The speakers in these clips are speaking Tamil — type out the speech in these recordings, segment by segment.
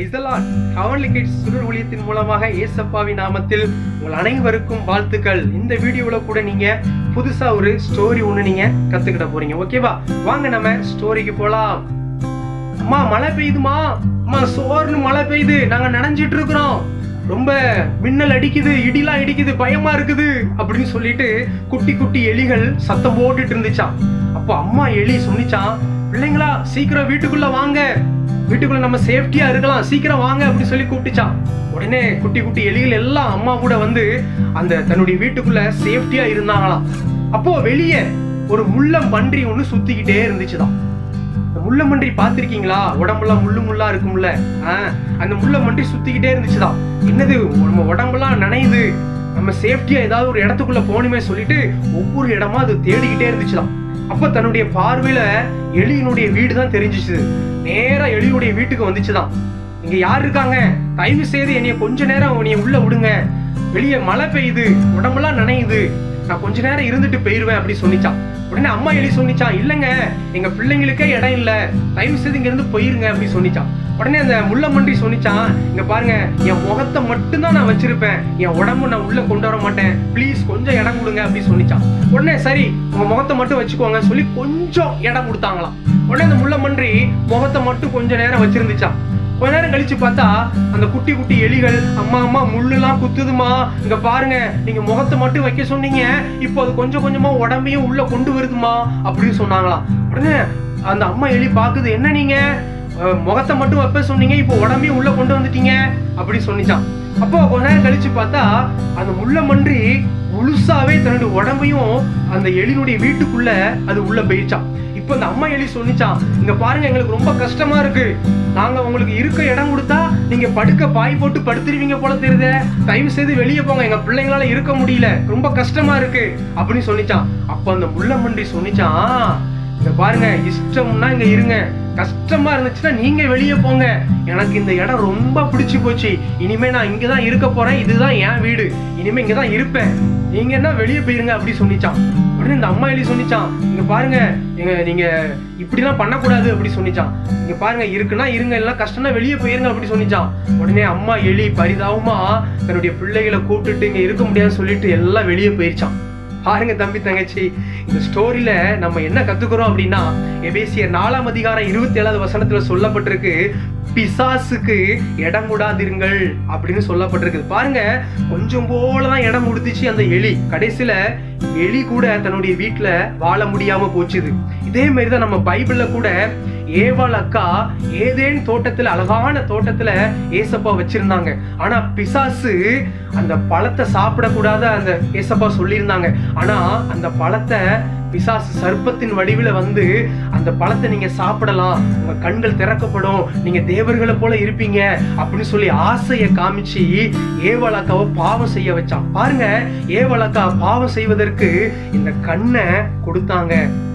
பிரைசலான் ஹவன்லி கிட்ஸ் சுடர் ஒளியத்தின் மூலமாக ஏசப்பாவி நாமத்தில் உங்கள் அனைவருக்கும் வாழ்த்துக்கள் இந்த வீடியோவில் கூட நீங்க புதுசா ஒரு ஸ்டோரி ஒன்று நீங்க கத்துக்கிட போறீங்க ஓகேவா வாங்க நம்ம ஸ்டோரிக்கு போலாம் அம்மா மழை பெய்யுதுமா அம்மா சோர்னு மழை பெய்யுது நாங்க நனைஞ்சிட்டு இருக்கிறோம் ரொம்ப மின்னல் அடிக்குது இடிலாம் இடிக்குது பயமா இருக்குது அப்படின்னு சொல்லிட்டு குட்டி குட்டி எலிகள் சத்தம் போட்டுட்டு இருந்துச்சாம் அப்போ அம்மா எலி சொன்னிச்சான் பிள்ளைங்களா சீக்கிரம் வீட்டுக்குள்ள வாங்க வீட்டுக்குள்ள நம்ம சேஃப்டியா இருக்கலாம் சீக்கிரம் வாங்க அப்படின்னு சொல்லி கூப்பிட்டுச்சான் உடனே குட்டி குட்டி எலிகள் எல்லாம் அம்மா கூட வந்து அந்த தன்னுடைய வீட்டுக்குள்ள சேஃப்டியா இருந்தாங்களாம் அப்போ வெளியே ஒரு முள்ளம் பன்றி ஒண்ணு சுத்திக்கிட்டே இருந்துச்சுதான் இந்த முள்ளமன்றி பார்த்திருக்கீங்களா உடம்பெல்லாம் முள்ளு முள்ளா இருக்கும்ல ஆ, அந்த முள்ளமன்றி சுத்திக்கிட்டே இருந்துச்சுதான் என்னது நம்ம உடம்பெல்லாம் நனையுது நம்ம சேஃப்டியா ஏதாவது ஒரு இடத்துக்குள்ள போகணுமே சொல்லிட்டு ஒவ்வொரு இடமா அது தேடிக்கிட்டே இருந்துச்சுதான் அப்ப தன்னுடைய பார்வையில எலியினுடைய வீடு தான் தெரிஞ்சிச்சு நேரா எலியுடைய வீட்டுக்கு வந்துச்சுதான் இங்க யார் இருக்காங்க தயவு செய்து என்னைய கொஞ்ச நேரம் என்னைய உள்ள விடுங்க வெளியே மழை பெய்யுது உடம்பெல்லாம் நனையுது நான் கொஞ்ச நேரம் இருந்துட்டு போயிருவேன் அப்படி சொன்னிச்சான் உடனே அம்மா எலி சொன்னிச்சான் இல்லைங்க எங்க பிள்ளைங்களுக்கே இடம் இல்ல தயவு செய்து இங்க இருந்து போயிருங்க அப்படி சொன்னிச்சான் உடனே அந்த முள்ளமன்றி சொன்னிச்சான் இங்க பாருங்க என் முகத்தை மட்டும்தான் நான் வச்சிருப்பேன் என் உடம்பு நான் உள்ள கொண்டு வர மாட்டேன் ப்ளீஸ் கொஞ்சம் இடம் கொடுங்க அப்படி சொன்னிச்சான் உடனே சரி உங்க முகத்தை மட்டும் வச்சுக்கோங்க சொல்லி கொஞ்சம் இடம் கொடுத்தாங்களாம் உடனே அந்த முள்ளமன்றி முகத்தை மட்டும் கொஞ்ச நேரம் வச்சிருந்துச்சான் கொஞ்ச நேரம் கழிச்சு பார்த்தா அந்த குட்டி குட்டி எலிகள் அம்மா அம்மா முள்ளுலாம் குத்துதுமா இங்க பாருங்க நீங்க முகத்தை மட்டும் வைக்க சொன்னீங்க இப்போ அது கொஞ்சம் கொஞ்சமா உடம்பையும் உள்ள கொண்டு வருதுமா அப்படின்னு சொன்னாங்களாம் உடனே அந்த அம்மா எலி பாக்குது என்ன நீங்க அஹ், முகத்தை மட்டும் வைப்ப சொன்னீங்க இப்போ உடம்பையும் உள்ள கொண்டு வந்துட்டீங்க அப்படி சொன்னிச்சான் அப்போ கொஞ்ச நேரம் கழிச்சு பார்த்தா அந்த முள்ளமன்றி முழுசாவே தன்னுடைய உடம்பையும் அந்த எலினுடைய வீட்டுக்குள்ள அது உள்ள போயிடுச்சான் இப்போ இந்த அம்மா எலி சொன்னிச்சான் இங்க பாருங்க எங்களுக்கு ரொம்ப கஷ்டமா இருக்கு நாங்க உங்களுக்கு இருக்க இடம் கொடுத்தா நீங்க படுக்க பாய் போட்டு படுத்துருவீங்க போல தெரியுதே தயவு செய்து வெளியே போங்க எங்க பிள்ளைங்களால இருக்க முடியல ரொம்ப கஷ்டமா இருக்கு அப்படின்னு சொன்னிச்சான் அப்ப அந்த முள்ளமன்றி சொன்னிச்சான் இங்க பாருங்க இஷ்டம்னா இங்க இருங்க கஷ்டமா இருந்துச்சுன்னா நீங்க வெளியே போங்க எனக்கு இந்த இடம் ரொம்ப பிடிச்சு போச்சு இனிமே நான் இங்கதான் இருக்க போறேன் இதுதான் என் வீடு இனிமே இங்கதான் இருப்பேன் நீங்க என்ன வெளியே போயிருங்க அப்படி சொன்னிச்சான் உடனே இந்த அம்மா எலி சொன்னிச்சான் இங்க பாருங்க எங்க நீங்க இப்படிலாம் பண்ணக்கூடாது அப்படி சொன்னிச்சான் இங்க பாருங்க இருக்குன்னா இருங்க எல்லாம் கஷ்டம்னா வெளியே போயிருங்க அப்படி சொன்னிச்சான் உடனே அம்மா எலி பரிதாபமா தன்னுடைய பிள்ளைகளை கூப்பிட்டுட்டு இங்க இருக்க முடியாதுன்னு சொல்லிட்டு எல்லாம் வெளியே போயிருச்சான் பாருங்க தம்பி தங்கச்சி இந்த ஸ்டோரியில நம்ம என்ன கத்துக்கிறோம் அப்படின்னா எபேசியர் நாலாம் அதிகாரம் இருபத்தி ஏழாவது வசனத்துல சொல்லப்பட்டிருக்கு பிசாசுக்கு இடம் கூடாதிருங்கள் அப்படின்னு சொல்லப்பட்டிருக்கு பாருங்க கொஞ்சம் போலதான் இடம் கொடுத்துச்சு அந்த எலி கடைசியில எலி கூட தன்னுடைய வீட்டுல வாழ முடியாம போச்சுது இதே மாதிரிதான் நம்ம பைபிள்ல கூட ஏவாள் அக்கா ஏதேன் தோட்டத்துல அழகான தோட்டத்துல ஏசப்பா வச்சிருந்தாங்க ஆனா பிசாசு அந்த பழத்தை சாப்பிடக்கூடாத அந்த ஏசப்பா சொல்லியிருந்தாங்க ஆனா அந்த பழத்தை பிசாசு சர்ப்பத்தின் வடிவில வந்து அந்த பழத்தை நீங்க சாப்பிடலாம் உங்க கண்கள் திறக்கப்படும் நீங்க தேவர்களை போல இருப்பீங்க அப்படின்னு சொல்லி ஆசையை காமிச்சு ஏவலக்காவை பாவம் செய்ய வச்சான் பாருங்க ஏவலக்கா பாவம் செய்வதற்கு இந்த கண்ணை கொடுத்தாங்க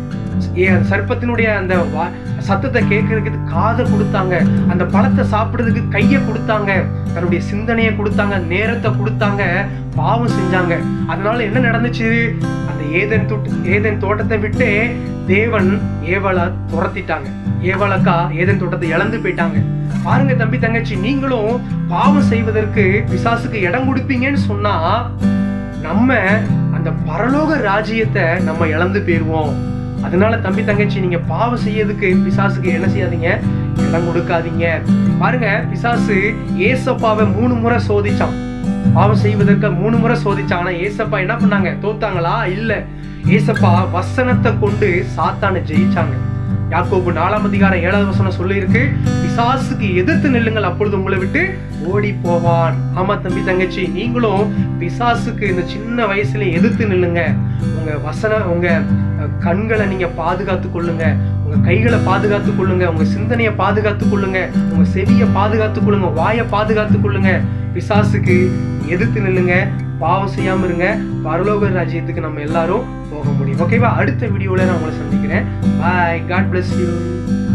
ஏ- சர்ப்பத்தினுடைய அந்த வா- சத்தத்தை கேட்கறதுக்கு காதை கொடுத்தாங்க அந்த பழத்தை சாப்பிடுறதுக்கு கையை கொடுத்தாங்க தன்னுடைய சிந்தனையை கொடுத்தாங்க நேரத்தை கொடுத்தாங்க பாவம் செஞ்சாங்க அதனால என்ன நடந்துச்சு அந்த ஏதேன் தோட்ட ஏதேன் தோட்டத்தை விட்டு தேவன் ஏவலா துரத்திட்டாங்க ஏவலக்கா ஏதேன் தோட்டத்தை இழந்து போயிட்டாங்க பாருங்க தம்பி தங்கச்சி நீங்களும் பாவம் செய்வதற்கு பிசாசுக்கு இடம் கொடுப்பீங்கன்னு சொன்னா நம்ம அந்த பரலோக ராஜ்யத்தை நம்ம இழந்து போயிருவோம் அதனால தம்பி தங்கச்சி நீங்க பாவம் செய்யறதுக்கு பிசாசுக்கு என்ன செய்யாதீங்க இடம் கொடுக்காதீங்க பாருங்க பிசாசு ஏசப்பாவை மூணு முறை சோதிச்சான் பாவம் செய்வதற்கு மூணு முறை சோதிச்சான் ஆனா ஏசப்பா என்ன பண்ணாங்க தோத்தாங்களா இல்ல ஏசப்பா வசனத்தை கொண்டு சாத்தானை ஜெயிச்சாங்க யாக்கோபு நாலாம் அதிகாரம் ஏழாவது வசனம் சொல்லியிருக்கு பிசாசுக்கு எதிர்த்து நில்லுங்கள் அப்பொழுது உங்களை விட்டு ஓடி போவான் ஆமா தம்பி தங்கச்சி நீங்களும் பிசாசுக்கு இந்த சின்ன வயசுல எதிர்த்து நில்லுங்க உங்க வசன உங்க அஹ், கண்களை நீங்க பாதுகாத்து கொள்ளுங்க உங்க கைகளை பாதுகாத்து கொள்ளுங்க உங்க சிந்தனையை பாதுகாத்து கொள்ளுங்க உங்க செவியை பாதுகாத்து கொள்ளுங்க வாயை பாதுகாத்து கொள்ளுங்க பிசாசுக்கு எதிர்த்து நில்லுங்க பாவம் செய்யாம இருங்க பரலோக ராஜ்யத்துக்கு நம்ம எல்லாரும் போக முடியும் ஓகேவா அடுத்த வீடியோல நான் உங்களை சந்திக்கிறேன் பாய் காட் bless you